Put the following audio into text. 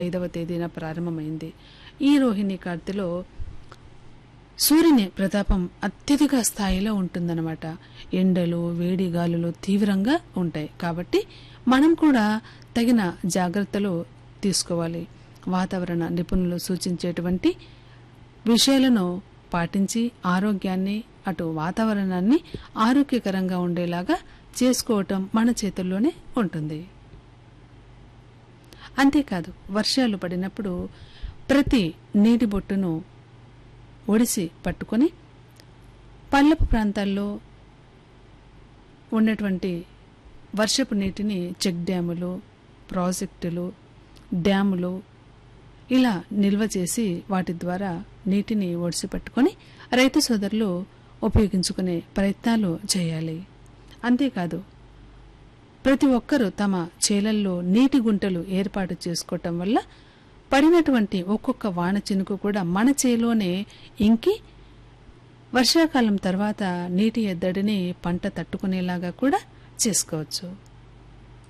ఐదవ తేదీన ప్రారంభమైంది ఈ రోహిణి కార్తెలో సూర్యుని ప్రతాపం అత్యధిక స్థాయిలో ఉంటుందన్నమాట ఎండలు వేడి గాలులు తీవ్రంగా ఉంటాయి కాబట్టి మనం కూడా తగిన జాగ్రత్తలు తీసుకోవాలి వాతావరణ నిపుణులు సూచించేటువంటి విషయాలను పాటించి ఆరోగ్యాన్ని అటు వాతావరణాన్ని ఆరోగ్యకరంగా ఉండేలాగా చేసుకోవటం మన చేతుల్లోనే ఉంటుంది అంతేకాదు వర్షాలు పడినప్పుడు ప్రతి నీటి బొట్టును ఒడిసి పట్టుకొని పల్లపు ప్రాంతాల్లో ఉన్నటువంటి వర్షపు నీటిని చెక్ డ్యాములు ప్రాజెక్టులు డ్యాములు ఇలా నిల్వ చేసి వాటి ద్వారా నీటిని ఒడిసి పట్టుకొని రైతు సోదరులు ఉపయోగించుకునే ప్రయత్నాలు చేయాలి అంతేకాదు ప్రతి ఒక్కరూ తమ చేలల్లో నీటి గుంటలు ఏర్పాటు చేసుకోవటం వల్ల పడినటువంటి ఒక్కొక్క వాన చినుకు కూడా మన చేలోనే ఇంకి వర్షాకాలం తర్వాత నీటి ఎద్దడిని పంట తట్టుకునేలాగా కూడా చేసుకోవచ్చు